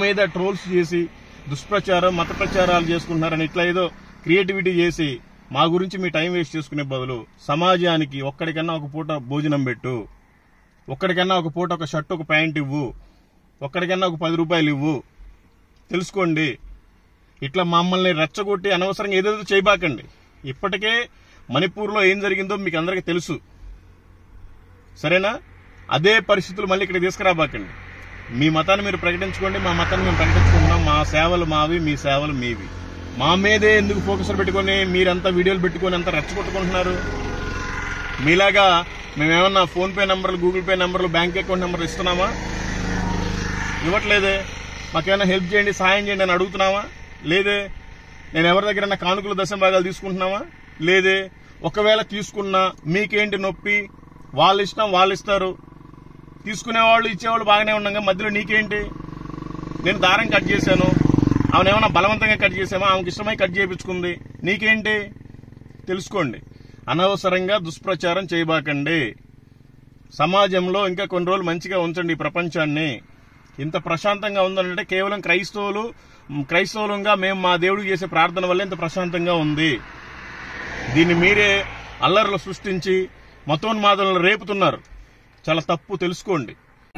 మీద ట్రోల్స్ చేసి దుష్ప్రచారం మత ప్రచారాలు చేసుకుంటున్నారని ఇట్లా ఏదో క్రియేటివిటీ చేసి మా గురించి మీ టైం వేస్ట్ చేసుకునే బదులు సమాజానికి ఒక్కడికన్నా ఒక పూట భోజనం పెట్టు ఒక్కడికన్నా ఒక పూట ఒక షర్ట్ ఒక ప్యాంట్ ఇవ్వు ఒక్కడికన్నా ఒక పది రూపాయలు ఇవ్వు తెలుసుకోండి ఇట్లా మమ్మల్ని రెచ్చగొట్టి అనవసరంగా ఏదేదో చేయబాకండి ఇప్పటికే మణిపూర్లో ఏం జరిగిందో మీకు అందరికీ తెలుసు సరేనా అదే పరిస్థితులు మళ్ళీ ఇక్కడ తీసుకురాబాకండి మీ మతాన్ని మీరు ప్రకటించుకోండి మా మతాన్ని మేము ప్రకటించుకుంటున్నాం మా సేవలు మావి మీ సేవలు మీవి మా మీదే ఎందుకు ఫోకస్ పెట్టుకొని మీరంతా వీడియోలు పెట్టుకొని అంతా రెచ్చగొట్టుకుంటున్నారు మీలాగా మేమేమన్నా ఫోన్ పే నంబర్లు గూగుల్ పే నంబర్లు బ్యాంక్ అకౌంట్ నంబర్లు ఇస్తున్నామా ఇవ్వట్లేదే మాకేమైనా హెల్ప్ చేయండి సాయం చేయండి అని అడుగుతున్నామా లేదే నేను ఎవరి దగ్గర కానుకలు దశం భాగాలు తీసుకుంటున్నామా లేదే ఒకవేళ తీసుకున్నా మీకేంటి నొప్పి వాళ్ళ ఇష్టం వాళ్ళు ఇస్తారు తీసుకునేవాళ్ళు ఇచ్చేవాళ్ళు బాగానే ఉండగా మధ్యలో నీకేంటి నేను దారం కట్ చేశాను ఆమె ఏమైనా బలవంతంగా కట్ చేసామా ఆమెకి ఇష్టమై కట్ చేయించుకుంది నీకేంటి తెలుసుకోండి అనవసరంగా దుష్ప్రచారం చేయబాకండి సమాజంలో ఇంకా కొన్ని రోజులు మంచిగా ఉంచండి ఈ ప్రపంచాన్ని ఇంత ప్రశాంతంగా ఉందంటే కేవలం క్రైస్తవులు మ్, క్రైస్తవులంగా మేము మా దేవుడికి చేసే ప్రార్థన వల్ల ఇంత ప్రశాంతంగా ఉంది దీన్ని మీరే అల్లర్లు సృష్టించి మతోన్మాదులను రేపుతున్నారు చాలా తప్పు తెలుసుకోండి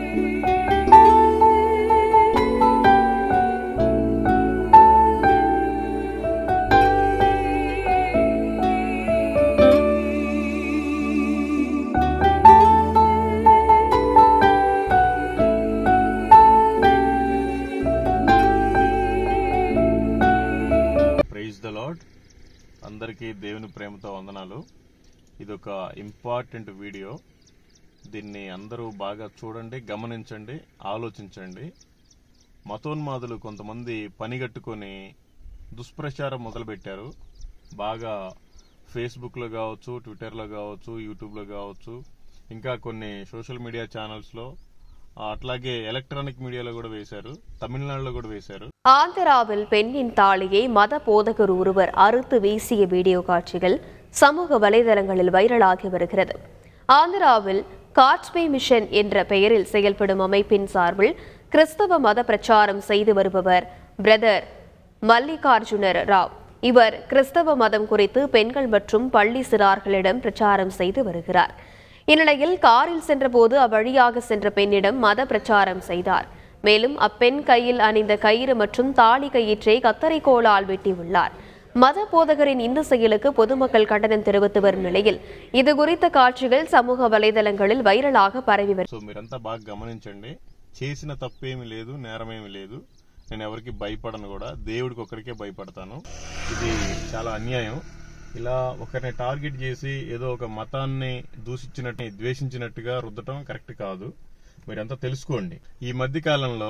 ప్రైజ్ ద లాడ్ అందరికీ దేవుని ప్రేమతో వందనాలు ఇది ఒక ఇంపార్టెంట్ వీడియో దీన్ని అందరూ బాగా చూడండి గమనించండి ఆలోచించండి మతోన్మాదులు కొంతమంది పనిగట్టుకొని దుష్ప్రచారం మొదలుపెట్టారు బాగా ఫేస్బుక్లో కావచ్చు ట్విట్టర్లో కావచ్చు యూట్యూబ్లో కావచ్చు ఇంకా కొన్ని సోషల్ మీడియా ఛానల్స్లో అట్లాగే ఎలక్ట్రానిక్ మీడియాలో కూడా వేశారు తమిళనాడులో కూడా వేశారు ஆந்திராவில் பெண்ணின் தாலியை மத போதகர் ஒருவர் அறுத்து வீசிய வீடியோ காட்சிகள் சமூக வலைதளங்களில் வைரலாகி வருகிறது ஆந்திராவில் காட்ஸ்பே மிஷன் என்ற பெயரில் செயல்படும் அமைப்பின் சார்பில் கிறிஸ்தவ மத பிரச்சாரம் செய்து வருபவர் பிரதர் மல்லிகார்ஜுனர் ராவ் இவர் கிறிஸ்தவ மதம் குறித்து பெண்கள் மற்றும் பள்ளி சிறார்களிடம் பிரச்சாரம் செய்து வருகிறார் இந்நிலையில் காரில் சென்றபோது அவ்வழியாக சென்ற பெண்ணிடம் மத பிரச்சாரம் செய்தார் மேலும் அப்பெண் கையில் அணிந்த கயிறு மற்றும் தாலி கயிற்றை கத்தரிக்கோலால் வெட்டியுள்ளார் மத போதகரின் இந்த செயலுக்கு பொதுமக்கள் கண்டனம் தெரிவித்து வரும் நிலையில் இது குறித்த காட்சிகள் சமூக வலைதளங்களில் வைரலாக பரவி வருகிறது సో మీరంతా బాగా గమనించండి చేసిన తప్పేమీ లేదు నేరమేమీ లేదు నేను ఎవరికి భయపడను కూడా దేవుడికి ఒకరికే భయపడతాను ఇది చాలా అన్యాయం ఇలా ఒకరిని టార్గెట్ చేసి ఏదో ఒక మతాన్ని దూషించినట్టు ద్వేషించినట్టుగా రుద్దటం కరెక్ట్ కాదు మీరంతా తెలుసుకోండి ఈ మధ్య కాలంలో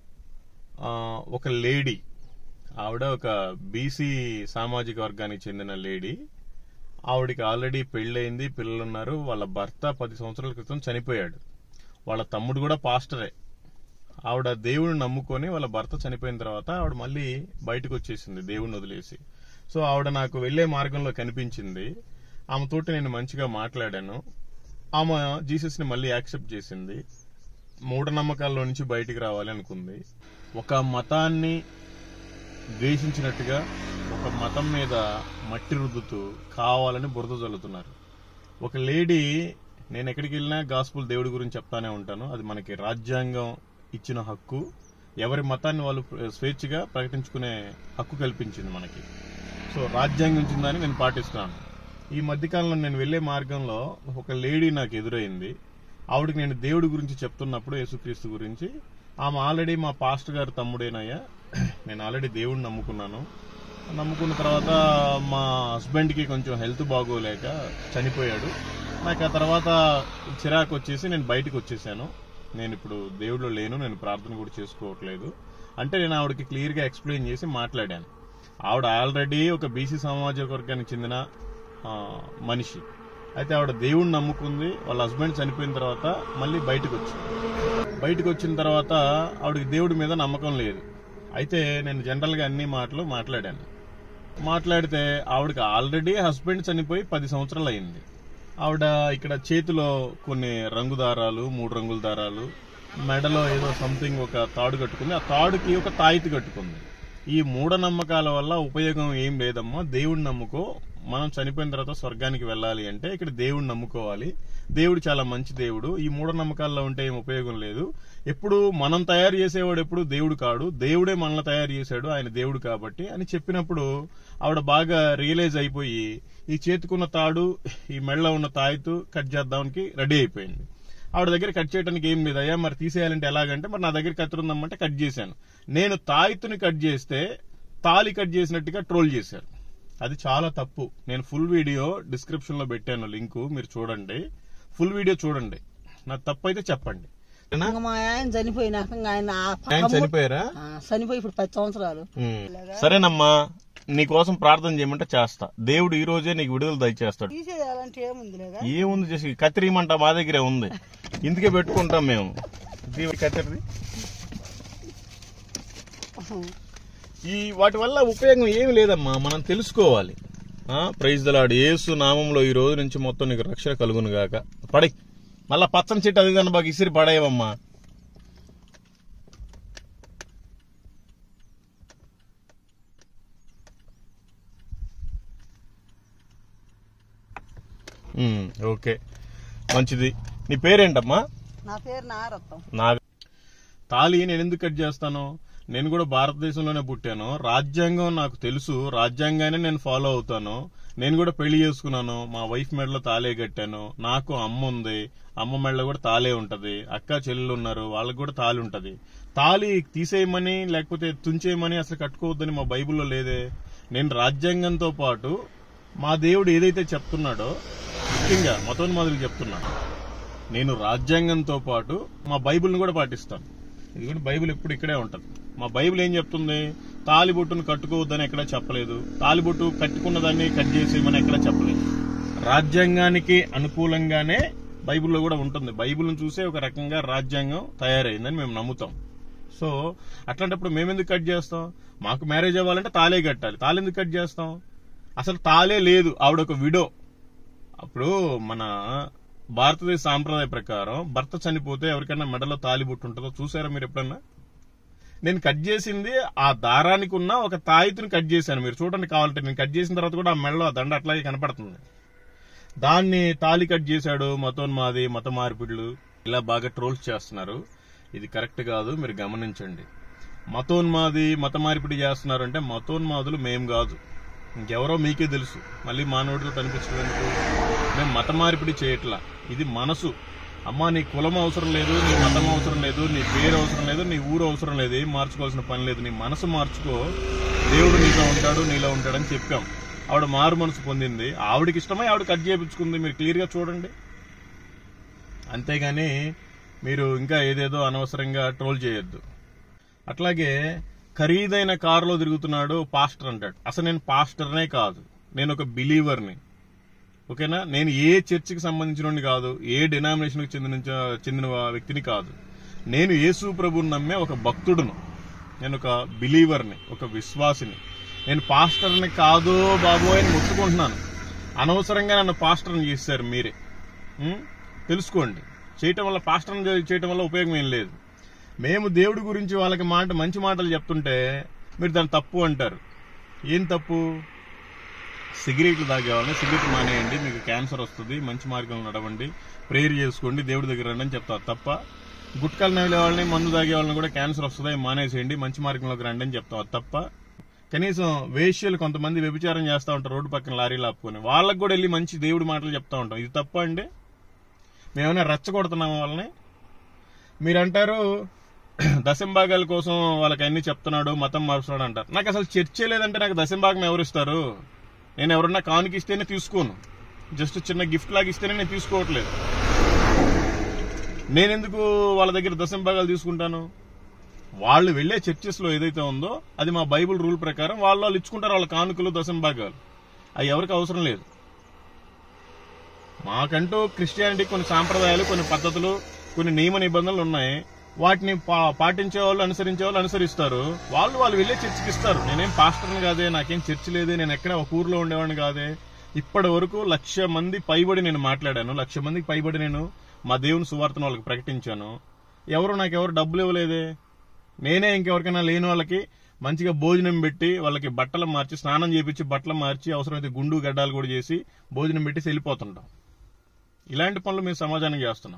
ఆ, ఒక లేడీ ఆవిడ ఒక బీసీ సామాజిక వర్గానికి చెందిన లేడీ ఆవిడకి ఆల్రెడీ పెళ్ళయింది పిల్లలున్నారు వాళ్ళ భర్త పది సంవత్సరాల క్రితం చనిపోయాడు వాళ్ళ తమ్ముడు కూడా పాస్టరే ఆవిడ దేవుడిని నమ్ముకొని వాళ్ళ భర్త చనిపోయిన తర్వాత ఆవిడ మళ్ళీ బయటకు వచ్చేసింది దేవుడిని వదిలేసి సో ఆవిడ నాకు వెళ్లే మార్గంలో కనిపించింది ఆమెతోటి నేను మంచిగా మాట్లాడాను ఆమె జీసస్ ని మళ్ళీ యాక్సెప్ట్ చేసింది మూఢనమ్మకాల్లో నుంచి బయటికి రావాలి అనుకుంది ఒక మతాన్ని ద్వేషించినట్టుగా ఒక మతం మీద మట్టి రుద్దుతూ కావాలని బురద జల్లుతున్నారు ఒక లేడీ నేను ఎక్కడికి వెళ్ళినా గాస్పుల్ దేవుడి గురించి చెప్తానే ఉంటాను అది మనకి రాజ్యాంగం ఇచ్చిన హక్కు ఎవరి మతాన్ని వాళ్ళు స్వేచ్ఛగా ప్రకటించుకునే హక్కు కల్పించింది మనకి సో రాజ్యాంగం ఇచ్చిందని నేను పాటిస్తున్నాను ఈ మధ్యకాలంలో నేను వెళ్లే మార్గంలో ఒక లేడీ నాకు ఎదురైంది ఆవిడకి నేను దేవుడి గురించి చెప్తున్నప్పుడు యేసుక్రీస్తు గురించి ఆమె ఆల్రెడీ మా పాస్టర్ గారి తమ్ముడేనయ్యా నేను ఆల్రెడీ దేవుడిని నమ్ముకున్నాను నమ్ముకున్న తర్వాత మా హస్బెండ్కి కొంచెం హెల్త్ బాగోలేక చనిపోయాడు నాకు ఆ తర్వాత చిరాకు వచ్చేసి నేను బయటకు వచ్చేసాను నేను ఇప్పుడు దేవుడిలో లేను నేను ప్రార్థన కూడా చేసుకోవట్లేదు అంటే నేను ఆవిడకి క్లియర్గా ఎక్స్ప్లెయిన్ చేసి మాట్లాడాను ఆవిడ ఆల్రెడీ ఒక బీసీ సామాజిక వర్గానికి చెందిన ఆ, మనిషి అయితే ఆవిడ దేవుణ్ణి నమ్ముకుంది వాళ్ళ హస్బెండ్ చనిపోయిన తర్వాత మళ్ళీ బయటకు వచ్చింది బయటకు వచ్చిన తర్వాత ఆవిడకి దేవుడి మీద నమ్మకం లేదు అయితే నేను జనరల్గా అన్ని మాటలు మాట్లాడాను మాట్లాడితే ఆవిడకి ఆల్రెడీ హస్బెండ్ చనిపోయి పది సంవత్సరాలు అయింది ఆవిడ ఇక్కడ చేతిలో కొన్ని రంగు దారాలు మూడు రంగుల దారాలు మెడలో ఏదో సంథింగ్ ఒక తాడు కట్టుకుంది ఆ తాడుకి ఒక తాయితీ కట్టుకుంది ఈ మూఢనమ్మకాల వల్ల ఉపయోగం ఏం లేదమ్మా దేవుడిని నమ్ముకో మనం చనిపోయిన తర్వాత స్వర్గానికి వెళ్ళాలి అంటే ఇక్కడ దేవుడిని నమ్ముకోవాలి దేవుడు చాలా మంచి దేవుడు ఈ మూఢనమ్మకాల్లో ఉంటే ఏం ఉపయోగం లేదు ఎప్పుడు మనం తయారు చేసేవాడు ఎప్పుడు దేవుడు కాడు దేవుడే మనల్ని తయారు చేశాడు ఆయన దేవుడు కాబట్టి అని చెప్పినప్పుడు ఆవిడ బాగా రియలైజ్ అయిపోయి ఈ చేతికున్న తాడు ఈ మెళ్ళ ఉన్న తాయితూ కట్ చేద్దానికి రెడీ అయిపోయింది ఆవిడ దగ్గర కట్ చేయడానికి ఏం లేదు అయ్యా మరి తీసేయాలంటే ఎలాగంటే మరి నా దగ్గర కత్తిరి ఉందమ్మంటే కట్ చేశాను నేను తాయితుని కట్ చేస్తే తాలి కట్ చేసినట్టుగా ట్రోల్ చేశారు అది చాలా తప్పు నేను ఫుల్ వీడియో డిస్క్రిప్షన్ లో పెట్టాను లింక్ మీరు చూడండి ఫుల్ వీడియో చూడండి నా తప్పు అయితే చెప్పండి ఇంకా మా ఆయన చనిపోయినాక ఇంకా ఆయన ఆ ఆయన చనిపోయారా ఆ, చనిపోయి ఇప్పుడు పది సంవత్సరాలు ఉమ్. సరేనమ్మా నీకోసం ప్రార్థన చేయమంటే చేస్తా దేవుడు ఈ రోజే నీకు విడుదల దయచేస్తాడు తీసేయాలంటే ఏముంది లేదా ఏముంది చేసి కత్తిరియమంట మా దగ్గరే ఉంది ఇందుకే పెట్టుకుంటాం మేము ఇది కత్తిరిది ఈ వాటి వల్ల ఉపయోగం ఏమి లేదమ్మా మనం తెలుసుకోవాలి ఆ ప్రైజ్ దలాడు యేసు నామంలో ఈ రోజు నుంచి మొత్తం నీకు రక్షణ కలుగును గాక పడై మళ్ళా పచ్చని చెట్టు అది దాన్ని బాగా ఇసిరి పడేయవమ్మా ఉమ్, ఓకే మంచిది నీ పేరేంటమ్మా నా పేరు నారత్తం నా తాళి నేను ఎందుకు కట్ చేస్తాను నేను కూడా భారతదేశంలోనే పుట్టాను రాజ్యాంగం నాకు తెలుసు రాజ్యాంగాన్ని నేను ఫాలో అవుతాను నేను కూడా పెళ్లి చేసుకున్నాను మా వైఫ్ మెడలో తాళే కట్టాను నాకు అమ్మ ఉంది అమ్మ మెడలో కూడా తాళే ఉంటది అక్క చెల్లెలు ఉన్నారు వాళ్ళకి కూడా తాళి ఉంటది తాళి తీసేయమని లేకపోతే తుంచేయమని అసలు కట్టుకోవద్దని మా బైబిల్లో లేదే నేను రాజ్యాంగంతో పాటు మా దేవుడు ఏదైతే చెప్తున్నాడో ముఖ్యంగా మతోన్మాదులు చెప్తున్నాను నేను రాజ్యాంగంతో పాటు మా బైబిల్ని కూడా పాటిస్తాను ఇది కూడా బైబిల్ ఎప్పుడు ఇక్కడే ఉంటది మా బైబిల్ ఏం చెప్తుంది తాలిబొట్టును కట్టుకోవద్దని ఎక్కడా చెప్పలేదు తాలిబొట్టు కట్టుకున్న దాన్ని కట్ చేసేయమని ఎక్కడా చెప్పలేదు రాజ్యాంగానికి అనుకూలంగానే బైబిల్లో కూడా ఉంటుంది బైబిల్ని చూసే ఒక రకంగా రాజ్యాంగం తయారైందని మేము నమ్ముతాం సో అట్లాంటప్పుడు మేమెందుకు కట్ చేస్తాం మాకు మ్యారేజ్ అవ్వాలంటే తాలే కట్టాలి తాళి ఎందుకు కట్ చేస్తాం అసలు తాలే లేదు ఆవిడ ఒక విడో అప్పుడు మన భారతదేశ సాంప్రదాయ ప్రకారం భర్త చనిపోతే ఎవరికైనా మెడలో తాలిబుట్టు ఉంటుందో చూసారా మీరు ఎప్పుడన్నా నేను కట్ చేసింది ఆ దారానికి ఉన్న ఒక తాయితుని కట్ చేశాను మీరు చూడండి కావాలంటే నేను కట్ చేసిన తర్వాత కూడా ఆ మెడలో ఆ దండ అట్లాగే కనపడుతుంది దాన్ని తాలి కట్ చేశాడు మతోన్మాది మత మార్పిడులు ఇలా బాగా ట్రోల్స్ చేస్తున్నారు ఇది కరెక్ట్ కాదు మీరు గమనించండి మతోన్మాది మత మార్పిడి చేస్తున్నారు అంటే మతోన్మాదులు మేం కాదు ఇంకెవరో మీకే తెలుసు మళ్ళీ మానవుడితో కనిపించడం ఎందుకు మేము మత మార్పిడి చేయట్లా ఇది మనసు అమ్మా నీ కులం అవసరం లేదు నీ మతం అవసరం లేదు నీ పేరు అవసరం లేదు నీ ఊరు అవసరం లేదు ఏం మార్చుకోవాల్సిన పని లేదు నీ మనసు మార్చుకో దేవుడు నీలో ఉంటాడు నీలో ఉంటాడని చెప్పాం ఆవిడ మారు మనసు పొందింది ఆవిడకి ఇష్టమై ఆవిడ కట్ చేయించుకుంది మీరు క్లియర్ గా చూడండి అంతేగాని మీరు ఇంకా ఏదేదో అనవసరంగా ట్రోల్ చేయొద్దు అట్లాగే ఖరీదైన కారులో తిరుగుతున్నాడు పాస్టర్ అంటాడు అసలు నేను పాస్టర్నే కాదు నేను ఒక బిలీవర్ని ఓకేనా నేను ఏ చర్చికి సంబంధించిన కాదు ఏ డినామినేషన్కి చెందిన చెందిన వ్యక్తిని కాదు నేను యేసు ప్రభుని నమ్మే ఒక భక్తుడును నేను ఒక బిలీవర్ని ఒక విశ్వాసిని నేను పాస్టర్ని కాదు బాబు అని ముట్టుకుంటున్నాను అనవసరంగా నన్ను పాస్టర్ని చేశారు మీరే ఉం? తెలుసుకోండి చేయటం వల్ల పాస్టర్ని చేయటం వల్ల ఉపయోగం ఏం లేదు మేము దేవుడి గురించి వాళ్ళకి మాట మంచి మాటలు చెప్తుంటే మీరు దాన్ని తప్పు అంటారు ఏం తప్పు సిగరెట్లు తాగేవాళ్ళని సిగరెట్ మానేయండి మీకు క్యాన్సర్ వస్తుంది మంచి మార్గంలో నడవండి ప్రేయర్ చేసుకోండి దేవుడి దగ్గర రండి అని చెప్తారు తప్ప గుట్కాలు నవ్వే వాళ్ళని మందు తాగే వాళ్ళని కూడా క్యాన్సర్ వస్తుంది మానేసేయండి మంచి మార్గంలోకి రండి అని చెప్తాం అది తప్ప కనీసం వేష్యలు కొంతమంది వ్యభిచారం చేస్తూ ఉంటారు రోడ్డు పక్కన లారీలు ఆపుకొని వాళ్ళకి కూడా వెళ్ళి మంచి దేవుడి మాటలు చెప్తా ఉంటాం ఇది తప్ప అండి మేమైనా రెచ్చగొడుతున్నాము వాళ్ళని మీరంటారు దశంభాగాల కోసం వాళ్ళకి అన్ని చెప్తున్నాడు మతం మార్చున్నాడు అంటారు నాకు అసలు చర్చే లేదంటే నాకు దశంభాగం ఎవరిస్తారు నేను ఎవరన్నా కానుక ఇస్తేనే తీసుకోను జస్ట్ చిన్న గిఫ్ట్ లాగా ఇస్తేనే నేను తీసుకోవట్లేదు నేనెందుకు వాళ్ళ దగ్గర దశంభాగాలు తీసుకుంటాను వాళ్ళు వెళ్లే చర్చెస్ లో ఏదైతే ఉందో అది మా బైబిల్ రూల్ ప్రకారం వాళ్ళు వాళ్ళు ఇచ్చుకుంటారు వాళ్ళ కానుకలు దశంభాగాలు అవి ఎవరికి అవసరం లేదు మాకంటూ క్రిస్టియానిటీ కొన్ని సాంప్రదాయాలు కొన్ని పద్ధతులు కొన్ని నియమ నిబంధనలు ఉన్నాయి వాటిని పా- పాటించే వాళ్ళు అనుసరించే వాళ్ళు అనుసరిస్తారు వాళ్ళు వాళ్ళు వెళ్ళే చర్చికి ఇస్తారు నేనేం పాస్టర్ని కాదే నాకేం చర్చి లేదే నేను ఎక్కడ ఒక ఊర్లో ఉండేవాడిని కాదే ఇప్పటి వరకు లక్ష మంది పైబడి నేను మాట్లాడాను లక్ష మందికి పైబడి నేను మా దేవుని సువార్తను వాళ్ళకి ప్రకటించాను ఎవరు నాకు ఎవరు డబ్బులు ఇవ్వలేదే నేనే ఇంకెవరికైనా లేని వాళ్ళకి మంచిగా భోజనం పెట్టి వాళ్ళకి బట్టలు మార్చి స్నానం చేపించి బట్టలు మార్చి అవసరమైతే గుండు గడ్డాలు కూడా చేసి భోజనం పెట్టి వెళ్ళిపోతుంటాం ఇలాంటి పనులు మేము సమాజానికి చేస్తున్నాం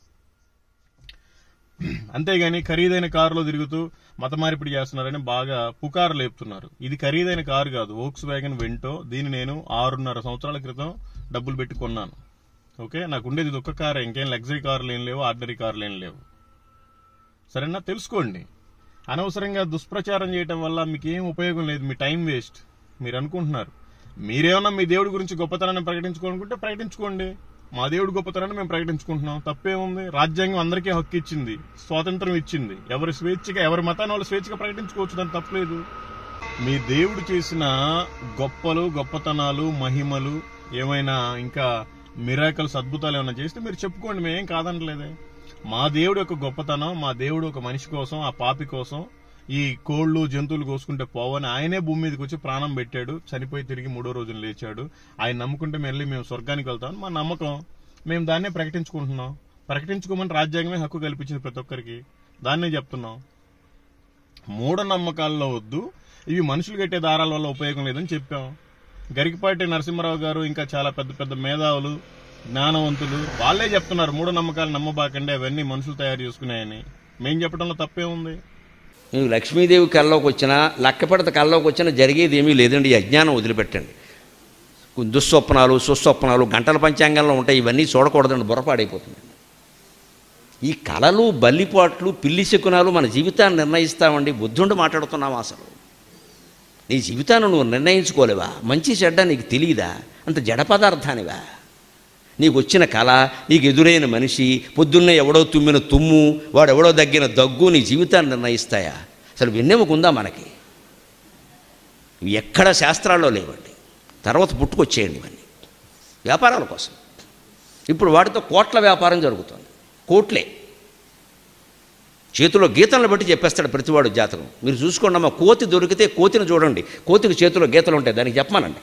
అంతేగాని ఖరీదైన కారులో తిరుగుతూ మత మార్పిడి చేస్తున్నారని బాగా పుకారు లేపుతున్నారు ఇది ఖరీదైన కారు కాదు వోక్స్ వ్యాగన్ వెంటో దీన్ని నేను ఆరున్నర సంవత్సరాల క్రితం డబ్బులు పెట్టి కొన్నాను ఓకే నాకు ఉండేది ఇది ఒక్క కారే ఇంకేం లగ్జరీ కార్లు ఏం లేవు ఆర్డినరీ కార్లు ఏం లేవు సరేనా తెలుసుకోండి అనవసరంగా దుష్ప్రచారం చేయటం వల్ల మీకు ఏం ఉపయోగం లేదు మీ టైం వేస్ట్ మీరు అనుకుంటున్నారు మీరేమన్నా మీ దేవుడి గురించి గొప్పతనాన్ని ప్రకటించుకోనుకుంటే ప్రకటించుకోండి మా దేవుడి గొప్పతనాన్ని మేము ప్రకటించుకుంటున్నాం తప్పేముంది రాజ్యాంగం అందరికీ హక్కు ఇచ్చింది స్వాతంత్రం ఇచ్చింది ఎవరి స్వేచ్ఛగా ఎవరి మతాన్ని వాళ్ళు స్వేచ్ఛగా ప్రకటించుకోవచ్చు దాని తప్పలేదు మీ దేవుడు చేసిన గొప్పలు గొప్పతనాలు మహిమలు ఏమైనా ఇంకా మిరాకల్స్ అద్భుతాలు ఏమైనా చేస్తే మీరు చెప్పుకోండి మేమేం కాదనలేదే మా దేవుడు యొక్క గొప్పతనం మా దేవుడు ఒక మనిషి కోసం ఆ పాపి కోసం ఈ కోళ్లు జంతువులు కోసుకుంటే పోవని ఆయనే భూమి మీదకి వచ్చి ప్రాణం పెట్టాడు చనిపోయి తిరిగి మూడో రోజున లేచాడు ఆయన నమ్ముకుంటే మళ్ళీ మేము స్వర్గానికి వెళ్తాం మా నమ్మకం మేము దాన్నే ప్రకటించుకుంటున్నాం ప్రకటించుకోమని రాజ్యాంగమే హక్కు కల్పించింది ప్రతి ఒక్కరికి దాన్నే చెప్తున్నాం మూఢనమ్మకాల్లో వద్దు ఇవి మనుషులు కట్టే దారాల వల్ల ఉపయోగం లేదని చెప్పాం గరికపాటి నరసింహరావు గారు ఇంకా చాలా పెద్ద పెద్ద మేధావులు జ్ఞానవంతులు వాళ్ళే చెప్తున్నారు మూఢనమ్మకాలు నమ్మబాకండి అవన్నీ మనుషులు తయారు చేసుకున్నాయని మేం చెప్పడంలో తప్పే ఉంది మీకు లక్ష్మీదేవి కల్లోకి వచ్చినా లక్కపెడత కల్లోకి వచ్చినా జరిగేది ఏమీ లేదండి ఈ అజ్ఞానం వదిలిపెట్టండి దుస్వప్నాలు సుస్వప్నాలు గంటల పంచాంగంలో ఉంటాయి ఇవన్నీ చూడకూడదండి బుర్రపాడైపోతుంది ఈ కళలు బల్లిపాట్లు పిల్లి శకునాలు మన జీవితాన్ని నిర్ణయిస్తామండి బుద్ధుండి మాట్లాడుతున్నావా అసలు నీ జీవితాన్ని నువ్వు నిర్ణయించుకోలేవా మంచి చెడ్డ నీకు తెలియదా అంత జడ పదార్థానివా నీకు వచ్చిన కళ నీకు ఎదురైన మనిషి పొద్దున్నే ఎవడో తుమ్మిన తుమ్ము వాడు ఎవడో దగ్గిన దగ్గు నీ జీవితాన్ని నిర్ణయిస్తాయా అసలు విన్నెముకుందా మనకి ఇవి ఎక్కడ శాస్త్రాల్లో లేవండి తర్వాత పుట్టుకొచ్చేయండి ఇవన్నీ వ్యాపారాల కోసం ఇప్పుడు వాటితో కోట్ల వ్యాపారం జరుగుతుంది కోట్లే చేతిలో గీతలను బట్టి చెప్పేస్తాడు ప్రతివాడు జాతకం మీరు చూసుకోండి అమ్మ కోతి దొరికితే కోతిని చూడండి కోతికి చేతిలో గీతలు ఉంటాయి దానికి చెప్పమానండి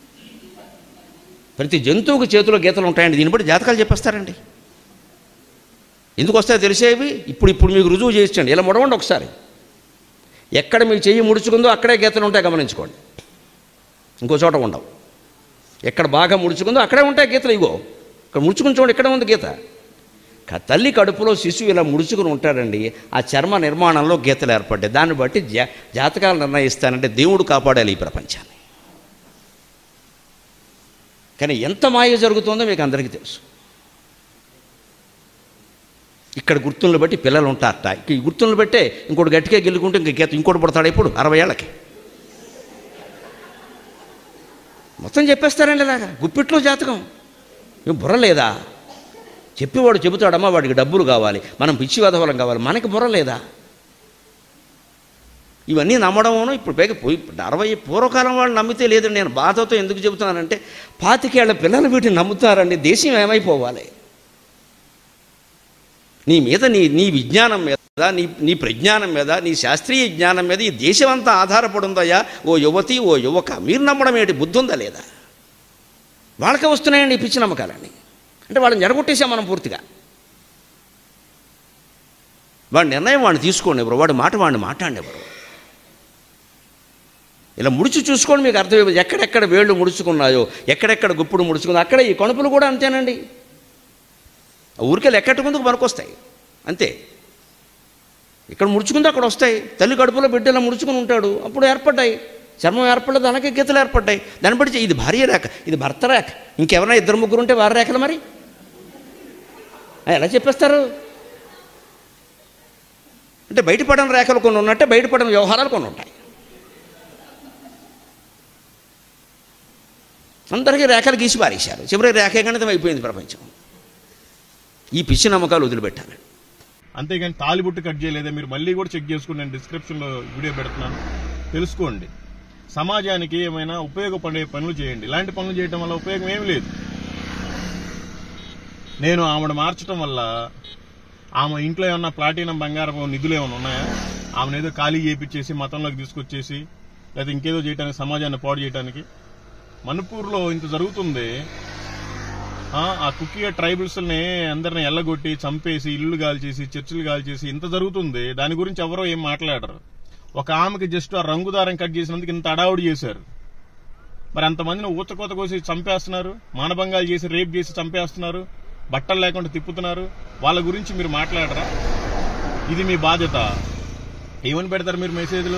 ప్రతి జంతువుకి చేతిలో గీతలు ఉంటాయండి దీన్ని బట్టి జాతకాలు చెప్పేస్తారండి ఎందుకు వస్తాయో తెలిసేవి ఇప్పుడు ఇప్పుడు మీకు రుజువు చేయించండి ఇలా ముడవండి ఒకసారి ఎక్కడ మీ చెయ్యి ముడుచుకుందో అక్కడే గీతలు ఉంటాయి గమనించుకోండి ఇంకో చోట ఉండవు ఎక్కడ బాగా ముడుచుకుందో అక్కడే ఉంటాయి గీతలు ఇగో ఇక్కడ ముడుచుకుని చూడండి ఇక్కడ ఉంది గీత క- తల్లి కడుపులో శిశువు ఇలా ముడుచుకుని ఉంటాడండి ఆ చర్మ నిర్మాణంలో గీతలు ఏర్పడ్డాయి దాన్ని బట్టి జా జాతకాలు నిర్ణయిస్తానంటే దేవుడు కాపాడాలి ఈ ప్రపంచాన్ని కానీ ఎంత మాయ జరుగుతుందో మీకు అందరికీ తెలుసు ఇక్కడ గుర్తులను బట్టి పిల్లలు ఉంటారట ఇక ఈ గుర్తులను బట్టే ఇంకోటి గట్టిగా గెలుకుంటే ఇంక గీత ఇంకోటి పడతాడు ఇప్పుడు అరవై ఏళ్ళకి మొత్తం చెప్పేస్తారండి ఇలాగా గుప్పిట్లో జాతకం ఏం బుర్ర లేదా చెప్పేవాడు చెబుతాడమ్మా వాడికి డబ్బులు కావాలి మనం పిచ్చి వదవలం కావాలి మనకి బుర్ర లేదా ఇవన్నీ నమ్మడమును ఇప్పుడు పైగా పోయి అరవై పూర్వకాలం వాళ్ళు నమ్మితే లేదండి నేను బాధతో ఎందుకు చెబుతున్నానంటే పాతికేళ్ల పిల్లలు వీటిని నమ్ముతారండి దేశం ఏమైపోవాలి నీ మీద నీ నీ విజ్ఞానం మీద నీ నీ ప్రజ్ఞానం మీద నీ శాస్త్రీయ జ్ఞానం మీద ఈ దేశం అంతా ఆధారపడి ఉందయ్యా ఓ యువతి ఓ యువక మీరు నమ్మడం ఏంటి బుద్ధి ఉందా లేదా వాళ్ళకే వస్తున్నాయండి ఈ పిచ్చి నమ్మకాలన్నీ అంటే వాళ్ళని జడగొట్టేసాం మనం పూర్తిగా వాడి నిర్ణయం వాడిని తీసుకోండి ఎవరు వాడి మాట వాడిని మాట్లాడేవారు ఇలా ముడిచి చూసుకోండి మీకు అర్థమైపోతుంది ఎక్కడెక్కడ వేళ్ళు ముడుచుకున్నాయో ఎక్కడెక్కడ గుప్పుడు ముడుచుకుందో అక్కడ ఈ కణుపులు కూడా అంతేనండి ఆ ఊరికే లెక్కట్టుకుందుకు పనికొస్తాయి అంతే ఇక్కడ ముడుచుకుంది అక్కడ వస్తాయి తల్లి కడుపులో బిడ్డ ఇలా ముడుచుకుని ఉంటాడు అప్పుడు ఏర్పడ్డాయి చర్మం ఏర్పడలేదు అలాగే గీతలు ఏర్పడ్డాయి దాన్ని బట్టి ఇది భార్య రేఖ ఇది భర్త రేఖ ఇంకెవరైనా ఇద్దరు ముగ్గురు ఉంటే వారి రేఖలు మరి ఆ, ఎలా చెప్పేస్తారు అంటే బయటపడని రేఖలు కొన్ని ఉన్నట్టే బయటపడని వ్యవహారాలు కొన్ని ఉంటాయి అందరికీ రేఖలు గీసి పారేశారు చివరికి రేఖ గణితం అయిపోయింది ప్రపంచం ఈ పిచ్చి నమ్మకాలు వదిలిపెట్టాలి అంతేగాని తాలిబుట్టు కట్ చేయలేదా మీరు మళ్ళీ కూడా చెక్ చేసుకుని నేను డిస్క్రిప్షన్ లో వీడియో పెడుతున్నాను తెలుసుకోండి సమాజానికి ఏమైనా ఉపయోగపడే పనులు చేయండి ఇలాంటి పనులు చేయడం వల్ల ఉపయోగం ఏమి లేదు నేను ఆమెను మార్చడం వల్ల ఆమె ఇంట్లో ఏమన్నా ప్లాటినం బంగారం నిధులు ఏమైనా ఉన్నాయా ఆమెను ఏదో ఖాళీ చేయించేసి మతంలోకి తీసుకొచ్చేసి లేదా ఇంకేదో చేయడానికి సమాజాన్ని పాడు చేయడానికి మణిపూర్లో ఇంత జరుగుతుంది ఆ, ఆ కుక్కీ ట్రైబల్స్ ని అందరిని ఎల్లగొట్టి చంపేసి ఇల్లు కాల్చేసి చర్చిలు కాల్చేసి ఇంత జరుగుతుంది దాని గురించి ఎవరో ఏం మాట్లాడరు ఒక ఆమెకి జస్ట్ ఆ రంగు దారం కట్ చేసినందుకు ఇంత అడావుడి చేశారు మరి అంతమందిని ఊచకోత కోసి చంపేస్తున్నారు మానభంగాలు చేసి రేప్ చేసి చంపేస్తున్నారు బట్టలు లేకుండా తిప్పుతున్నారు వాళ్ళ గురించి మీరు మాట్లాడరా ఇది మీ బాధ్యత ఏమని పెడతారు మీరు మెసేజ్లు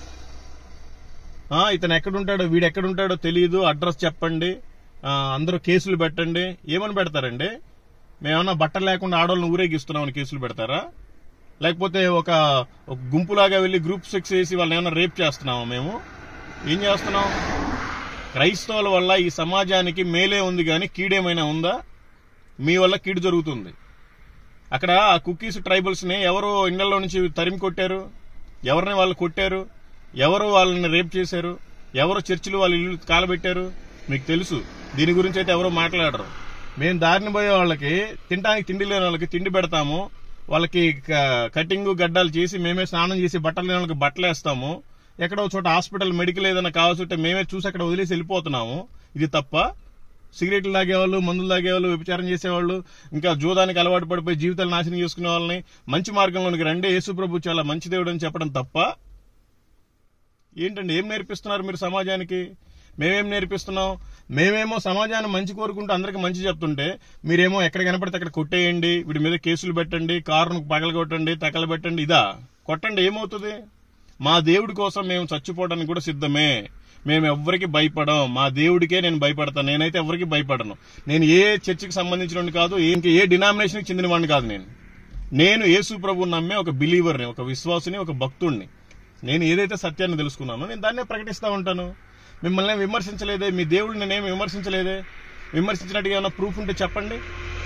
ఆ, ఇతను ఎక్కడుంటాడో వీడు ఎక్కడుంటాడో తెలియదు అడ్రస్ చెప్పండి ఆ, అందరూ కేసులు పెట్టండి ఏమని పెడతారండి మేమన్నా బట్టలు లేకుండా ఆడవాళ్ళని ఊరేగిస్తున్నామని కేసులు పెడతారా లేకపోతే ఒక ఒక గుంపులాగా వెళ్ళి గ్రూప్ సెక్స్ వేసి వాళ్ళని ఏమైనా రేప్ చేస్తున్నామా మేము ఏం చేస్తున్నాం క్రైస్తవుల వల్ల ఈ సమాజానికి మేలే ఉంది కానీ కీడేమైనా ఉందా మీ వల్ల కీడు జరుగుతుంది అక్కడ ఆ కుక్కీస్ ట్రైబల్స్ ని ఎవరు ఇళ్లలో నుంచి తరిమి కొట్టారు ఎవరిని వాళ్ళు కొట్టారు ఎవరు వాళ్ళని రేప్ చేశారు ఎవరు చర్చిలు వాళ్ళ ఇల్లు కాలబెట్టారు మీకు తెలుసు దీని గురించి అయితే ఎవరు మాట్లాడరు మేము దారిని పోయే వాళ్ళకి తినడానికి తిండి లేని వాళ్ళకి తిండి పెడతాము వాళ్ళకి క- కటింగ్ గడ్డాలు చేసి మేమే స్నానం చేసి బట్టలు లేని వాళ్ళకి బట్టలు వేస్తాము ఎక్కడో చోట హాస్పిటల్ మెడికల్ ఏదైనా కావాల్సి మేమే చూసి అక్కడ వదిలేసి వెళ్ళిపోతున్నాము ఇది తప్ప సిగరెట్లు తాగేవాళ్ళు మందులు తాగేవాళ్ళు వ్యభిచారం చేసేవాళ్ళు ఇంకా జూదానికి అలవాటు పడిపోయి జీవితాలు నాశనం చేసుకునే వాళ్ళని మంచి మార్గంలోనికి రండి యేసు ప్రభు చాలా మంచి దేవుడు అని చెప్పడం తప్ప ఏంటండి ఏం నేర్పిస్తున్నారు మీరు సమాజానికి మేమేం నేర్పిస్తున్నాం మేమేమో సమాజాన్ని మంచి కోరుకుంటూ అందరికి మంచి చెప్తుంటే మీరేమో ఎక్కడ కనపడితే అక్కడ కొట్టేయండి వీడి మీద కేసులు పెట్టండి కారును పగలగొట్టండి తగలబెట్టండి ఇదా కొట్టండి ఏమవుతుంది మా దేవుడి కోసం మేము చచ్చిపోవడానికి కూడా సిద్ధమే మేము ఎవ్వరికి భయపడం మా దేవుడికే నేను భయపడతాను నేనైతే ఎవరికి భయపడను నేను ఏ చర్చికి సంబంధించిన కాదు ఇంక ఏ డినామినేషన్కి చెందిన వాడిని కాదు నేను నేను యేసు ప్రభు నమ్మే ఒక బిలీవర్ని ఒక విశ్వాసిని ఒక భక్తుడిని నేను ఏదైతే సత్యాన్ని తెలుసుకున్నానో నేను దాన్నే ప్రకటిస్తా ఉంటాను మిమ్మల్ని ఏం విమర్శించలేదే మీ దేవుడిని నేనేం విమర్శించలేదే విమర్శించినట్టుగా ఏమైనా ప్రూఫ్ ఉంటే చెప్పండి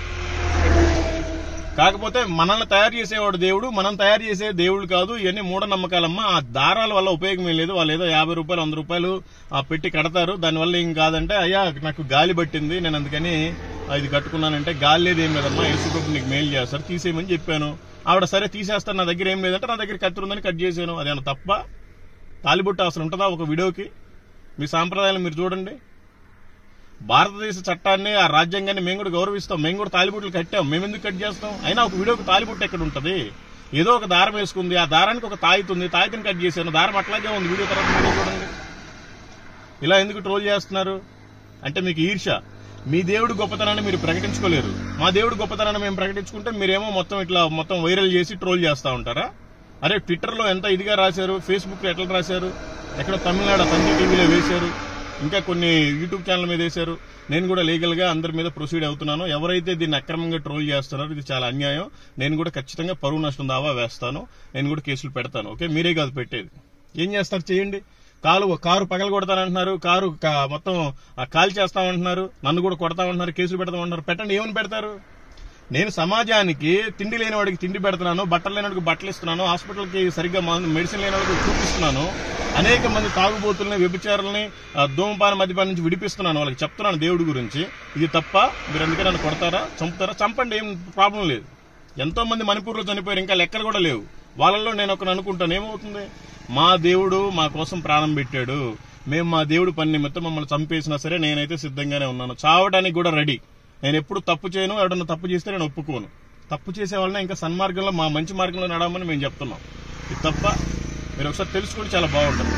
కాకపోతే మనల్ని తయారు చేసేవాడు దేవుడు మనం తయారు చేసే దేవుడు కాదు ఇవన్నీ మూఢనమ్మకాలమ్మా ఆ దారాల వల్ల ఉపయోగం ఏం లేదు వాళ్ళు ఏదో యాభై రూపాయలు వంద రూపాయలు ఆ పెట్టి కడతారు దానివల్ల ఏం కాదంటే అయ్యా నాకు గాలి పట్టింది నేను అందుకని ఆ, ఇది కట్టుకున్నానంటే గాలి లేదు ఏం లేదమ్మా యేసుప్రభు నీకు మెయిల్ చేస్తారు తీసేయమని చెప్పాను ఆవిడ సరే తీసేస్తాను నా దగ్గర ఏం లేదంటే నా దగ్గర కత్తి ఉందని కట్ చేశాను అదేమన్నా తప్ప తాలిబుట్ట అసలు ఉంటుందా ఒక వీడియోకి మీ సాంప్రదాయాలు మీరు చూడండి భారతదేశ చట్టాన్ని ఆ రాజ్యాంగాన్ని మేము కూడా గౌరవిస్తాం మేము కూడా తాలిబుట్లు కట్టాం మేము ఎందుకు కట్ చేస్తాం అయినా ఒక వీడియోకి తాలిబుట్టు ఎక్కడ ఉంటది ఏదో ఒక దారం వేసుకుంది ఆ దారానికి ఒక తాయితుంది తాయితని కట్ చేశాను దారం అట్లాగే ఉంది వీడియో తర్వాత వీడియో చూడండి ఇలా ఎందుకు ట్రోల్ చేస్తున్నారు అంటే మీకు ఈర్ష మీ దేవుడి గొప్పతనాన్ని మీరు ప్రకటించుకోలేరు మా దేవుడి గొప్పతనాన్ని మేము ప్రకటించుకుంటే మీరేమో మొత్తం ఇట్లా మొత్తం వైరల్ చేసి ట్రోల్ చేస్తా ఉంటారా అరే ట్విట్టర్ లో ఎంత ఇదిగా రాశారు ఫేస్బుక్ లో ఎట్లా రాశారు ఎక్కడ తమిళనాడు తండ్రి టీవీలో వేశారు ఇంకా కొన్ని యూట్యూబ్ ఛానల్ మీద వేశారు నేను కూడా లీగల్ గా అందరి మీద ప్రొసీడ్ అవుతున్నాను ఎవరైతే దీన్ని అక్రమంగా ట్రోల్ చేస్తున్నారో ఇది చాలా అన్యాయం నేను కూడా ఖచ్చితంగా పరువు నష్టం దావా వేస్తాను నేను కూడా కేసులు పెడతాను ఓకే మీరే కాదు పెట్టేది ఏం చేస్తారు చేయండి కాలు కారు పగల కొడతానంటున్నారు కారు కా- మొత్తం ఆ కాల్ చేస్తామంటున్నారు నన్ను కూడా కొడతామంటున్నారు కేసులు పెడతామంటున్నారు పెట్టండి ఏమని పెడతారు నేను సమాజానికి తిండి లేని వాడికి తిండి పెడుతున్నాను బట్టలు లేని వాడికి బట్టలు ఇస్తున్నాను హాస్పిటల్కి సరిగ్గా మందు- మెడిసిన్ లేని వాడికి చూపిస్తున్నాను అనేక మంది తాగుబోతుల్ని వ్యభిచారుల్ని ఆ, ధూమపాన మద్యపాన నుంచి విడిపిస్తున్నాను వాళ్ళకి చెప్తున్నాను దేవుడి గురించి ఇది తప్ప మీరు అందుకే నన్ను కొడతారా చంపుతారా చంపండి ఏం ప్రాబ్లం లేదు ఎంతో మంది మణిపూర్లో చనిపోయారు ఇంకా లెక్కలు కూడా లేవు వాళ్ళల్లో నేను ఒకరు అనుకుంటాను ఏమవుతుంది మా దేవుడు మా కోసం ప్రాణం పెట్టాడు మేము మా దేవుడు పని నిమిత్తం మమ్మల్ని చంపేసినా సరే నేనైతే సిద్ధంగానే ఉన్నాను చావడానికి కూడా రెడీ నేను ఎప్పుడు తప్పు చేయను ఎవడన్నా తప్పు చేస్తే నేను ఒప్పుకోను తప్పు చేసే వాళ్ళని ఇంకా సన్మార్గంలో మా మంచి మార్గంలో నడవమని మేము చెప్తున్నాం ఇది తప్ప మీరు ఒకసారి తెలుసుకుంటే చాలా బాగుంటుంది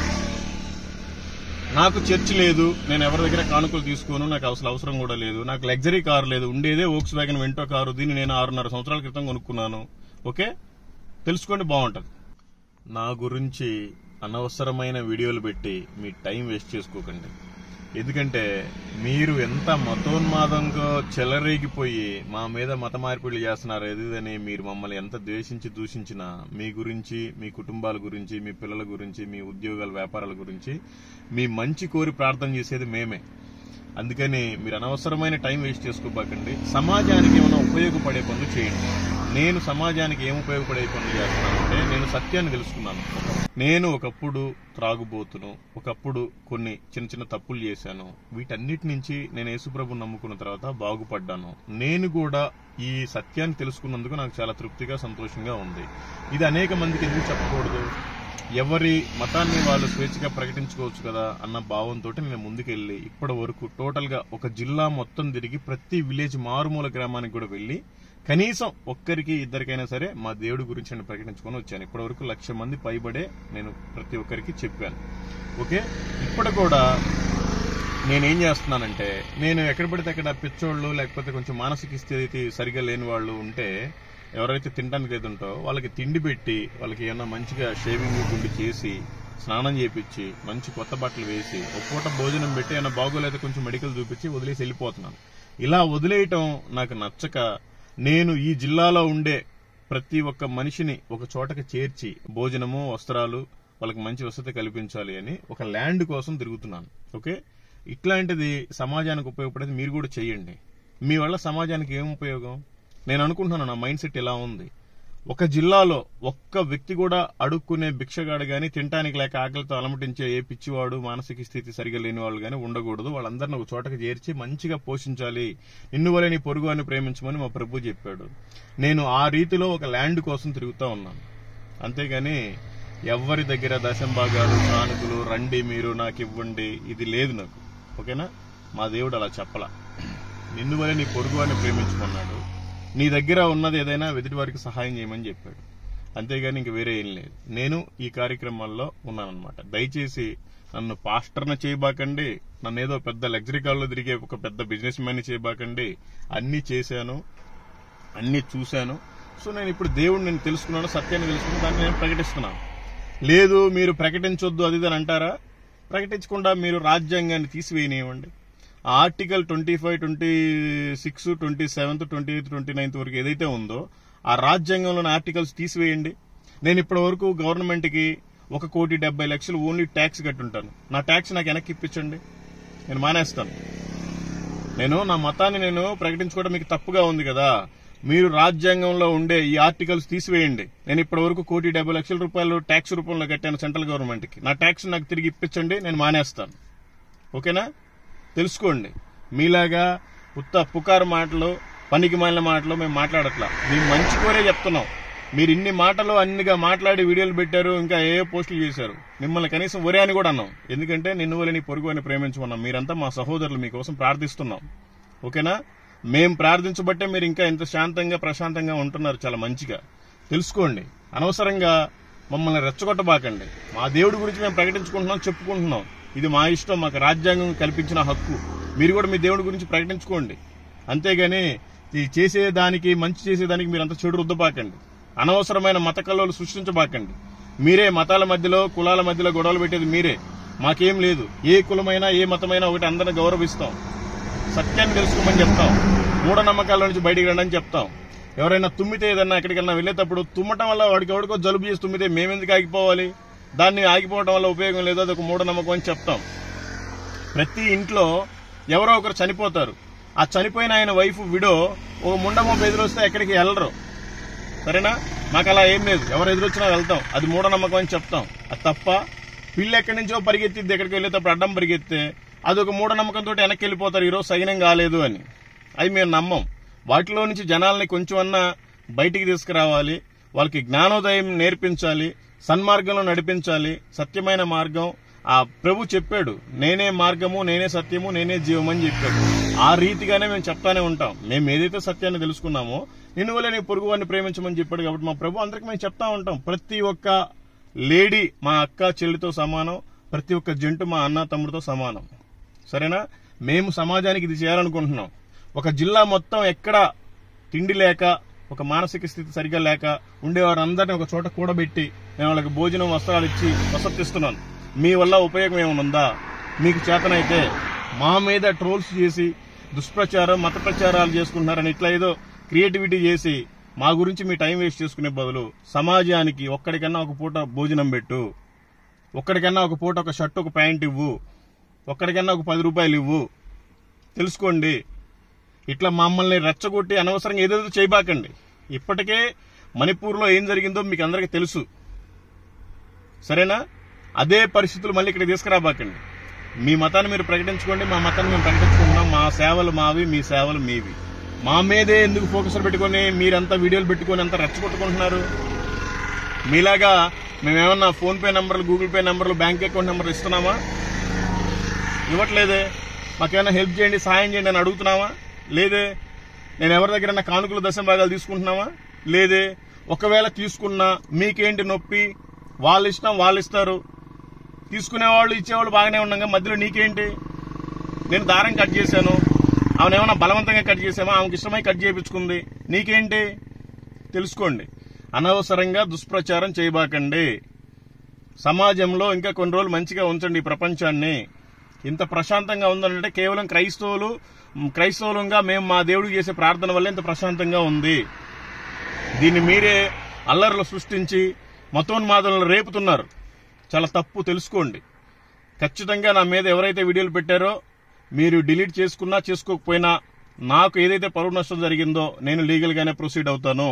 నాకు చర్చ్ లేదు నేను ఎవరి దగ్గర కానుకలు తీసుకోను నాకు అసలు అవసరం కూడా లేదు నాకు లగ్జరీ కారు లేదు ఉండేదే ఓక్స్ వ్యాగన్ వెంటో కారు దీన్ని నేను ఆరున్నర సంవత్సరాల క్రితం కొనుక్కున్నాను ఓకే తెలుసుకోండి బాగుంటది నా గురించి అనవసరమైన వీడియోలు పెట్టి మీ టైం వేస్ట్ చేసుకోకండి ఎందుకంటే మీరు ఎంత మతోన్మాదంగా చెలరేగిపోయి మా మీద మత మార్పిడులు చేస్తున్నారు ఎదుదని మీరు మమ్మల్ని ఎంత ద్వేషించి దూషించినా మీ గురించి మీ కుటుంబాల గురించి మీ పిల్లల గురించి మీ ఉద్యోగాల వ్యాపారాల గురించి మీ మంచి కోరి ప్రార్థన చేసేది మేమే అందుకని మీరు అనవసరమైన టైం వేస్ట్ చేసుకోబాకండి సమాజానికి ఏమైనా ఉపయోగపడే పనులు చేయండి నేను సమాజానికి ఏం ఉపయోగపడే పనులు చేస్తున్నానంటే నేను సత్యాన్ని తెలుసుకున్నాను నేను ఒకప్పుడు త్రాగుబోతును ఒకప్పుడు కొన్ని చిన్న చిన్న తప్పులు చేశాను వీటన్నిటి నుంచి నేను యేసుప్రభు నమ్ముకున్న తర్వాత బాగుపడ్డాను నేను కూడా ఈ సత్యాన్ని తెలుసుకున్నందుకు నాకు చాలా తృప్తిగా సంతోషంగా ఉంది ఇది అనేక మందికి ఎందుకు చెప్పకూడదు ఎవరి మతాన్ని వాళ్ళు స్వేచ్ఛగా ప్రకటించుకోవచ్చు కదా అన్న భావంతో నేను ముందుకెళ్ళి ఇప్పటి వరకు టోటల్ గా ఒక జిల్లా మొత్తం తిరిగి ప్రతి విలేజ్ మారుమూల గ్రామానికి కూడా వెళ్ళి కనీసం ఒక్కరికి ఇద్దరికైనా సరే మా దేవుడి గురించి నేను ప్రకటించుకొని వచ్చాను ఇప్పటి వరకు లక్ష మంది పైబడే నేను ప్రతి ఒక్కరికి చెప్పాను ఓకే ఇప్పుడు కూడా నేనేం చేస్తున్నానంటే నేను ఎక్కడ పడితే అక్కడ పిచ్చోళ్ళు లేకపోతే కొంచెం మానసిక స్థితి సరిగా లేని వాళ్ళు ఉంటే ఎవరైతే తినడానికి లేదుంటో వాళ్ళకి తిండి పెట్టి వాళ్ళకి ఏమన్నా మంచిగా షేవింగ్ గుండి చేసి స్నానం చేపించి మంచి కొత్త బట్టలు వేసి ఒక పూట భోజనం పెట్టి ఏమైనా బాగోలేదో కొంచెం మెడికల్ చూపించి వదిలేసి వెళ్ళిపోతున్నాను ఇలా వదిలేయటం నాకు నచ్చక నేను ఈ జిల్లాలో ఉండే ప్రతి ఒక్క మనిషిని ఒక చోటకి చేర్చి భోజనము వస్త్రాలు వాళ్ళకి మంచి వసతి కల్పించాలి అని ఒక ల్యాండ్ కోసం తిరుగుతున్నాను ఓకే ఇట్లాంటిది సమాజానికి ఉపయోగపడేది మీరు కూడా చేయండి మీ వల్ల సమాజానికి ఏం ఉపయోగం నేను అనుకుంటున్నాను నా మైండ్ సెట్ ఎలా ఉంది ఒక జిల్లాలో ఒక్క వ్యక్తి కూడా అడుక్కునే భిక్షగాడు గాని తినటానికి లేక ఆకలితో అలమటించే ఏ పిచ్చివాడు మానసిక స్థితి సరిగా లేని వాళ్ళు గాని ఉండకూడదు వాళ్ళందరిని ఒక చోటకి చేర్చి మంచిగా పోషించాలి నిన్ను వలె నీ పొరుగు అని ప్రేమించమని మా ప్రభు చెప్పాడు నేను ఆ రీతిలో ఒక ల్యాండ్ కోసం తిరుగుతా ఉన్నాను అంతేగాని ఎవరి దగ్గర దశంభాగాలు కానుకలు రండి మీరు నాకు ఇవ్వండి ఇది లేదు నాకు ఓకేనా మా దేవుడు అలా చెప్పలా నిన్ను వలె నీ పొరుగు అని ప్రేమించుకున్నాడు నీ దగ్గర ఉన్నది ఏదైనా ఎదుటి వారికి సహాయం చేయమని చెప్పాడు అంతేగాని ఇంక వేరే ఏం లేదు నేను ఈ కార్యక్రమాల్లో ఉన్నానన్నమాట దయచేసి నన్ను పాస్టర్ని చేయబాకండి నన్ను ఏదో పెద్ద లగ్జరీ కాల్లో తిరిగే ఒక పెద్ద బిజినెస్ మ్యాన్ చేయబాకండి అన్ని చేశాను అన్ని చూశాను సో నేను ఇప్పుడు దేవుడు నేను తెలుసుకున్నాను సత్యాన్ని తెలుసుకున్నాను దాన్ని నేను ప్రకటిస్తున్నాను లేదు మీరు ప్రకటించొద్దు అది ఇది అని అంటారా ప్రకటించకుండా మీరు రాజ్యాంగాన్ని తీసివేయనివ్వండి ఆ article twenty five twenty six twenty seventh twenty eighth twenty ninth వరకు ఏదైతే ఉందో ఆ రాజ్యాంగంలోని ఆర్టికల్స్ తీసివేయండి నేను ఇప్పటి వరకు గవర్నమెంట్కి ఒక కోటి డెబ్బై లక్షలు ఓన్లీ ట్యాక్స్ కట్టుంటాను నా ట్యాక్స్ నాకు వెనక్కి ఇప్పించండి నేను మానేస్తాను నేను నా మతాన్ని నేను ప్రకటించుకోవడం మీకు తప్పుగా ఉంది కదా మీరు రాజ్యాంగంలో ఉండే ఈ ఆర్టికల్స్ తీసివేయండి నేను ఇప్పటి వరకు కోటి డెబ్బై లక్షల రూపాయలు ట్యాక్స్ రూపంలో కట్టాను సెంట్రల్ గవర్నమెంట్ కి నా ట్యాక్స్ నాకు తిరిగి ఇప్పించండి నేను మానేస్తాను ఓకేనా తెలుసుకోండి మీలాగా ఉత్త పుకారు మాటలు పనికి మాలిన మాటలు మేము మాట్లాడట్లా మేము మంచి కోరే చెప్తున్నాం మీరు ఇన్ని మాటలు అన్నిగా మాట్లాడి వీడియోలు పెట్టారు ఇంకా ఏ పోస్టులు చేశారు మిమ్మల్ని కనీసం ఒరే అని కూడా అన్నాం ఎందుకంటే నిన్ను వల్ల నీ పొరుగు అని ప్రేమించుకున్నాం మీరంతా మా సహోదరులు మీకోసం ప్రార్థిస్తున్నాం ఓకేనా మేం ప్రార్థించబట్టే మీరు ఇంకా ఇంత శాంతంగా ప్రశాంతంగా ఉంటున్నారు చాలా మంచిగా తెలుసుకోండి అనవసరంగా మమ్మల్ని రెచ్చగొట్టబాకండి మా దేవుడి గురించి మేము ప్రకటించుకుంటున్నాం చెప్పుకుంటున్నాం ఇది మా ఇష్టం మాకు రాజ్యాంగం కల్పించిన హక్కు మీరు కూడా మీ దేవుడి గురించి ప్రకటించుకోండి అంతేగాని ఈ చేసేదానికి మంచి చేసేదానికి మీరు అంత చెడు రుద్దబాకండి అనవసరమైన మత కల్లోలు సృష్టించబాకండి మీరే మతాల మధ్యలో కులాల మధ్యలో గొడవలు పెట్టేది మీరే మాకేం లేదు ఏ కులమైనా ఏ మతమైనా ఒకటి అందరిని గౌరవిస్తాం సత్యాన్ని తెలుసుకోమని చెప్తాం మూఢనమ్మకాల నుంచి బయటికి రండి అని చెప్తాం ఎవరైనా తుమ్మితే ఏదన్నా ఎక్కడికైనా వెళ్ళేటప్పుడు తుమ్మటం వల్ల వాడికి ఎవరికో జలుబు చేసి తుమ్మితే మేమెందుకు ఆగిపోవాలి దాన్ని ఆగిపోవడం వల్ల ఉపయోగం లేదు అది ఒక మూఢనమ్మకం అని చెప్తాం ప్రతి ఇంట్లో ఎవరో ఒకరు చనిపోతారు ఆ చనిపోయిన ఆయన వైఫ్ విడో ఓ ముండమో బెదిరొస్తే ఎక్కడికి వెళ్ళరు సరేనా మాకు అలా ఏం లేదు ఎవరు ఎదురొచ్చినా వెళ్తాం అది మూఢనమ్మకం అని చెప్తాం అది తప్ప పిల్లి ఎక్కడి నుంచో పరిగెత్తిద్ది ఎక్కడికి వెళ్ళేటప్పుడు అడ్డం పరిగెత్తే అది ఒక మూఢనమ్మకంతో వెనక్కి వెళ్ళిపోతారు ఈరోజు సైన్యం కాలేదు అని అది మేము నమ్మం వాటిలో నుంచి జనాల్ని కొంచెం అన్నా బయటికి తీసుకురావాలి వాళ్ళకి జ్ఞానోదయం నేర్పించాలి సన్మార్గంలో నడిపించాలి సత్యమైన మార్గం ఆ ప్రభు చెప్పాడు నేనే మార్గము నేనే సత్యము నేనే జీవం అని చెప్పాడు ఆ రీతిగానే మేము చెప్తానే ఉంటాం మేము ఏదైతే సత్యాన్ని తెలుసుకున్నామో నిన్ను వల్ల నీ పొరుగు వాడిని ప్రేమించమని చెప్పాడు కాబట్టి మా ప్రభు అందరికి మేము చెప్తా ఉంటాం ప్రతి ఒక్క లేడీ మా అక్క చెల్లితో సమానం ప్రతి ఒక్క జంటు మా అన్న తమ్ముడితో సమానం సరేనా మేము సమాజానికి ఇది చేయాలనుకుంటున్నాం ఒక జిల్లా మొత్తం ఎక్కడ తిండి లేక ఒక మానసిక స్థితి సరిగా లేక ఉండేవారందరినీ ఒక చోట కూడబెట్టి నేను వాళ్ళకి భోజనం వస్త్రాలు ఇచ్చి వసతిస్తున్నాను మీ వల్ల ఉపయోగం ఏమైనా ఉందా మీకు చేతనైతే మా మీద ట్రోల్స్ చేసి దుష్ప్రచారం మత ప్రచారాలు చేసుకుంటున్నారని ఇట్లా ఏదో క్రియేటివిటీ చేసి మా గురించి మీ టైం వేస్ట్ చేసుకునే బదులు సమాజానికి ఒక్కడికన్నా ఒక పూట భోజనం పెట్టు ఒక్కడికన్నా ఒక పూట ఒక షర్ట్ ఒక ప్యాంట్ ఇవ్వు ఒక్కడికన్నా ఒక పది రూపాయలు ఇవ్వు తెలుసుకోండి ఇట్లా మమ్మల్ని రెచ్చగొట్టి అనవసరంగా ఏదేదో చేయబాకండి ఇప్పటికే మణిపూర్లో ఏం జరిగిందో మీకు అందరికీ తెలుసు సరేనా అదే పరిస్థితులు మళ్ళీ ఇక్కడ తీసుకురాబాకండి మీ మతాన్ని మీరు ప్రకటించుకోండి మా మతాన్ని మేము ప్రకటించుకుంటున్నాం మా సేవలు మావి మీ సేవలు మీవి మా మీదే ఎందుకు ఫోకస్ పెట్టుకొని మీరంతా వీడియోలు పెట్టుకొని అంతా రెచ్చగొట్టుకుంటున్నారు మీలాగా మేమేమన్నా ఫోన్ పే నంబర్లు గూగుల్ పే నంబర్లు బ్యాంక్ అకౌంట్ నంబర్లు ఇస్తున్నామా ఇవ్వట్లేదే మాకేమైనా హెల్ప్ చేయండి సాయం చేయండి అని అడుగుతున్నావా లేదే నేను ఎవరి దగ్గర కానుకల దశం భాగాలు తీసుకుంటున్నావా లేదే ఒకవేళ తీసుకున్నా మీకేంటి నొప్పి వాళ్ళు ఇష్టం వాళ్ళు ఇస్తారు తీసుకునేవాళ్ళు ఇచ్చేవాళ్ళు బాగానే ఉన్నాగా మధ్యలో నీకేంటి నేను దారం కట్ చేశాను ఆమె ఏమైనా బలవంతంగా కట్ చేసామా ఆమెకి ఇష్టమై కట్ చేయించుకుంది నీకేంటి తెలుసుకోండి అనవసరంగా దుష్ప్రచారం చేయబాకండి సమాజంలో ఇంకా కొన్ని రోజులు మంచిగా ఉంచండి ఈ ప్రపంచాన్ని ఇంత ప్రశాంతంగా ఉందంటే కేవలం క్రైస్తవులు మ్, క్రైస్తవులంగా మేము మా దేవుడికి చేసే ప్రార్థన వల్ల ఇంత ప్రశాంతంగా ఉంది దీన్ని మీరే అల్లర్లు సృష్టించి మతోన్మాదులను రేపుతున్నారు చాలా తప్పు తెలుసుకోండి ఖచ్చితంగా నా మీద ఎవరైతే వీడియోలు పెట్టారో మీరు డిలీట్ చేసుకున్నా చేసుకోకపోయినా నాకు ఏదైతే పరువు నష్టం జరిగిందో నేను లీగల్ గానే ప్రొసీడ్ అవుతాను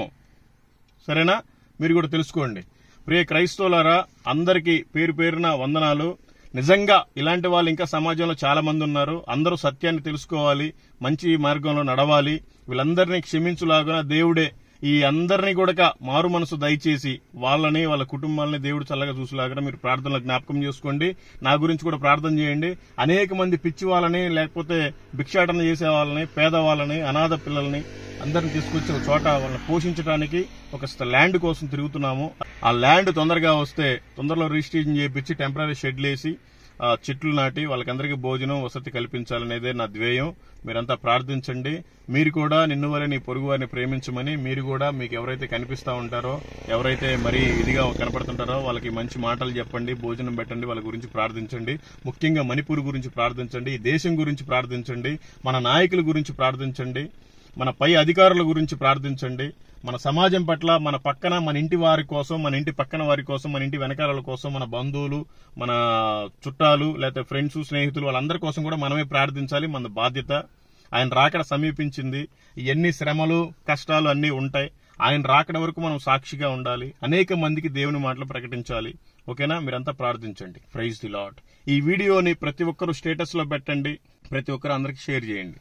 సరేనా మీరు కూడా తెలుసుకోండి ప్రియ క్రైస్తవులారా అందరికీ పేరు పేరున వందనాలు నిజంగా ఇలాంటి వాళ్ళు ఇంకా సమాజంలో చాలా మంది ఉన్నారు అందరూ సత్యాన్ని తెలుసుకోవాలి మంచి మార్గంలో నడవాలి వీళ్ళందరినీ క్షమించులాగా దేవుడే ఈ అందరినీ కూడా మారు మనసు దయచేసి వాళ్ళని వాళ్ళ కుటుంబాలని దేవుడు చల్లగా చూసేలాగా మీరు ప్రార్థనలో జ్ఞాపకం చేసుకోండి నా గురించి కూడా ప్రార్థన చేయండి అనేక మంది పిచ్చి వాళ్ళని లేకపోతే భిక్షాటన చేసే వాళ్ళని పేదవాళ్ళని అనాథ పిల్లల్ని అందరిని తీసుకొచ్చి ఒక చోట వాళ్ళని పోషించడానికి ఒక స్థ- ల్యాండ్ కోసం తిరుగుతున్నాము ఆ ల్యాండ్ తొందరగా వస్తే తొందరలో రిజిస్ట్రేషన్ చేయించి టెంపరీ షెడ్లు వేసి ఆ, చెట్లు నాటి వాళ్ళకందరికీ భోజనం వసతి కల్పించాలనేదే నా ధ్యేయం మీరంతా ప్రార్థించండి మీరు కూడా నిన్ను వల్ల నీ పొరుగు వారిని ప్రేమించమని మీరు కూడా మీకు ఎవరైతే కనిపిస్తా ఉంటారో ఎవరైతే మరీ ఇదిగా కనపడుతుంటారో వాళ్ళకి మంచి మాటలు చెప్పండి భోజనం పెట్టండి వాళ్ళ గురించి ప్రార్థించండి ముఖ్యంగా మణిపూర్ గురించి ప్రార్థించండి ఈ దేశం గురించి ప్రార్థించండి మన నాయకుల గురించి ప్రార్థించండి మన పై అధికారుల గురించి ప్రార్థించండి మన సమాజం పట్ల మన పక్కన మన ఇంటి వారి కోసం మన ఇంటి పక్కన వారి కోసం మన ఇంటి వెనకాల కోసం మన బంధువులు మన చుట్టాలు లేకపోతే ఫ్రెండ్స్ స్నేహితులు వాళ్ళందరి కోసం కూడా మనమే ప్రార్థించాలి మన బాధ్యత ఆయన రాకడ సమీపించింది ఎన్ని శ్రమలు కష్టాలు అన్నీ ఉంటాయి ఆయన రాకడ వరకు మనం సాక్షిగా ఉండాలి అనేక మందికి దేవుని మాటలు ప్రకటించాలి ఓకేనా మీరంతా ప్రార్థించండి ప్రైజ్ ది లాట్ ఈ వీడియోని ప్రతి ఒక్కరు స్టేటస్ లో పెట్టండి ప్రతి ఒక్కరు అందరికి షేర్ చేయండి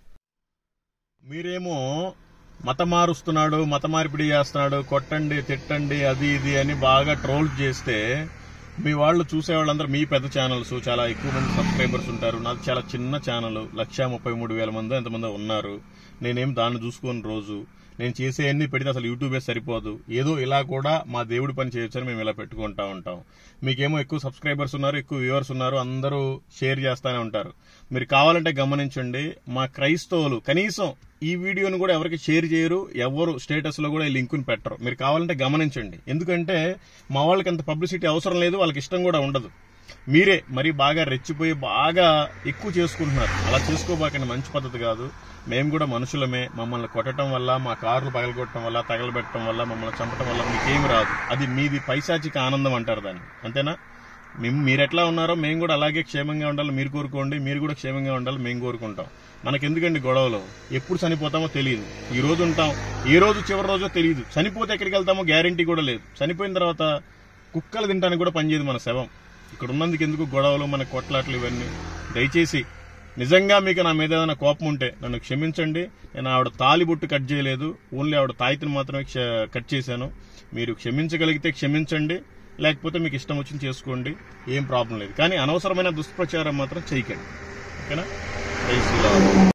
మీరేమో మత మారుస్తున్నాడు మత మార్పిడి చేస్తున్నాడు కొట్టండి తిట్టండి అది ఇది అని బాగా ట్రోల్ చేస్తే మీ వాళ్ళు చూసే వాళ్ళందరూ మీ పెద్ద ఛానల్స్ చాలా ఎక్కువ మంది సబ్స్క్రైబర్స్ ఉంటారు నాది చాలా చిన్న ఛానల్ లక్ష ముప్పై మూడు వేల మంది ఎంతమంది ఉన్నారు నేనేం దాన్ని చూసుకోని రోజు నేను చేసే అన్ని పెడితే అసలు యూట్యూబే సరిపోదు ఏదో ఇలా కూడా మా దేవుడి పని చేయొచ్చని మేము ఇలా పెట్టుకుంటా ఉంటాం మీకేమో ఎక్కువ సబ్స్క్రైబర్స్ ఉన్నారు ఎక్కువ వ్యూవర్స్ ఉన్నారు అందరూ షేర్ చేస్తానే ఉంటారు మీరు కావాలంటే గమనించండి మా క్రైస్తవులు కనీసం ఈ వీడియోను కూడా ఎవరికి షేర్ చేయరు ఎవరు స్టేటస్ లో కూడా ఈ లింకుని పెట్టరు మీరు కావాలంటే గమనించండి ఎందుకంటే మా వాళ్ళకి అంత పబ్లిసిటీ అవసరం లేదు వాళ్ళకి ఇష్టం కూడా ఉండదు మీరే మరి బాగా రెచ్చిపోయి బాగా ఎక్కువ చేసుకుంటున్నారు అలా చేసుకోబాకండి మంచి పద్ధతి కాదు మేము కూడా మనుషులమే మమ్మల్ని కొట్టడం వల్ల మా కార్లు పగలగొట్టడం వల్ల తగలబెట్టడం వల్ల మమ్మల్ని చంపడం వల్ల మీకేం రాదు అది మీది పైశాచిక ఆనందం అంటారు దాన్ని అంతేనా మేము మీరు ఎట్లా ఉన్నారో మేము కూడా అలాగే క్షేమంగా ఉండాలి మీరు కోరుకోండి మీరు కూడా క్షేమంగా ఉండాలి మేము కోరుకుంటాం మనకెందుకండి గొడవలు ఎప్పుడు చనిపోతామో తెలియదు ఈ రోజు ఉంటాం ఏ రోజు చివరి రోజో తెలియదు చనిపోతే ఎక్కడికి వెళ్తామో గ్యారంటీ కూడా లేదు చనిపోయిన తర్వాత కుక్కలు తినడానికి కూడా పనిచేయదు మన శవం ఇక్కడ ఉన్నందుకు ఎందుకు గొడవలు మన కొట్లాట్లు ఇవన్నీ దయచేసి నిజంగా మీకు నా మీద ఏదైనా కోపం ఉంటే నన్ను క్షమించండి నేను ఆవిడ తాలిబొట్టు కట్ చేయలేదు ఓన్లీ ఆవిడ తాయితని మాత్రమే క్ష- కట్ చేశాను మీరు క్షమించగలిగితే క్షమించండి లేకపోతే మీకు ఇష్టం వచ్చింది చేసుకోండి ఏం ప్రాబ్లం లేదు కానీ అనవసరమైన దుష్ప్రచారం మాత్రం చేయకండి ఓకేనా ప్రైజ్ ది లార్డ్.